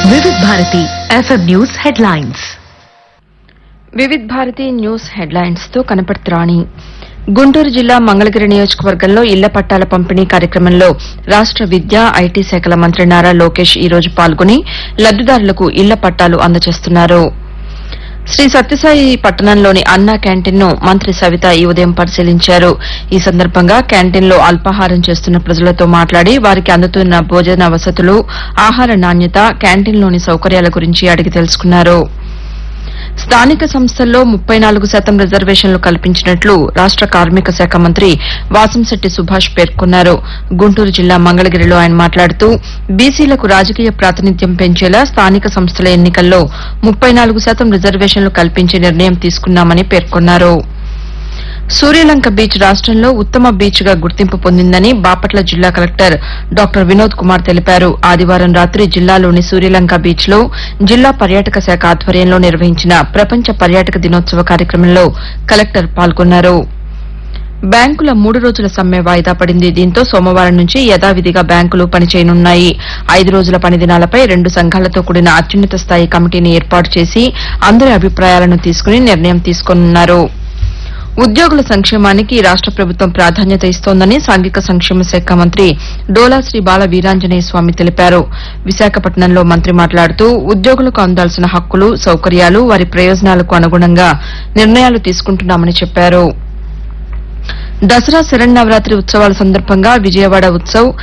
వివిధ Bharati FM news headlines Vividh Bharati news headlines తో కనపడుతురాణి గుంటూరు జిల్లా మంగళగిరి నియోజకవర్గంలో ఇళ్ల పట్టాల పంపిణీ కార్యక్రమంలో రాష్ట విద్యా ఐటీ శాఖల మంత్రి నారా లోకేష్ ఈ రోజు పాల్గొని లబ్దిదారులకు ఇళ్ల పట్టాలు అందజేస్తున్నారు శ్రీ సత్యసాయి పట్టణంలోని అన్నా క్యాంటీన్ ను మంత్రి సవిత ఈ ఉదయం పరిశీలించారు ఈ సందర్భంగా క్యాంటీన్ లో అల్పాహారం చేస్తున్న ప్రజలతో మాట్లాడి వారికి అందుతున్న భోజన వసతులు ఆహార నాణ్యత క్యాంటీన్లోని సౌకర్యాల గురించి అడిగి తెలుసుకున్నారు స్థానిక సంస్థల్లో ముప్పై నాలుగు శాతం రిజర్వేషన్లు కల్పించినట్లు రాష్ట కార్మిక శాఖ మంత్రి వాసంశెట్టి సుభాష్ పేర్కొన్నారు గుంటూరు జిల్లా మంగళగిరిలో ఆయన మాట్లాడుతూ బీసీలకు రాజకీయ ప్రాతినిధ్యం పెంచేలా స్థానిక సంస్థల ఎన్నికల్లో ముప్పై నాలుగు శాతం రిజర్వేషన్లు కల్పించే నిర్ణయం తీసుకున్నామని పేర్కొన్నారు సూర్యలంక బీచ్ రాష్టంలో ఉత్తమ బీచ్ గా గుర్తింపు పొందిందని బాపట్ల జిల్లా కలెక్టర్ డాక్టర్ వినోద్ కుమార్ తెలిపారు ఆదివారం రాత్రి జిల్లాలోని సూర్యలంక బీచ్ లో జిల్లా పర్యాటక శాఖ ఆధ్వర్యంలో నిర్వహించిన ప్రపంచ పర్యాటక దినోత్సవ కార్యక్రమంలో కలెక్టర్ పాల్గొన్నారు బ్యాంకుల మూడు రోజుల సమ్మె వాయిదా పడింది దీంతో సోమవారం నుంచి యథావిధిగా బ్యాంకులు పనిచేయనున్నాయి ఐదు రోజుల పని దినాలపై రెండు సంఘాలతో కూడిన అత్యున్నత స్థాయి కమిటీని ఏర్పాటు చేసి అందరి అభిప్రాయాలను తీసుకుని నిర్ణయం తీసుకోనున్నారు ఉద్యోగుల సంక్షేమానికి రాష్ట ప్రభుత్వం ప్రాధాన్యత ఇస్తోందని సాంఘిక సంక్షేమ శాఖ మంత్రి డోలా శ్రీ బాల వీరాంజనేయ స్వామి తెలిపారు విశాఖపట్నంలో మంత్రి మాట్లాడుతూ ఉద్యోగులకు అందాల్సిన హక్కులు సౌకర్యాలు వారి ప్రయోజనాలకు అనుగుణంగా నిర్ణయాలు తీసుకుంటున్నామని చెప్పారు దసరా శరన్నవరాత్రి ఉత్సవాల సందర్భంగా విజయవాడ ఉత్సవ్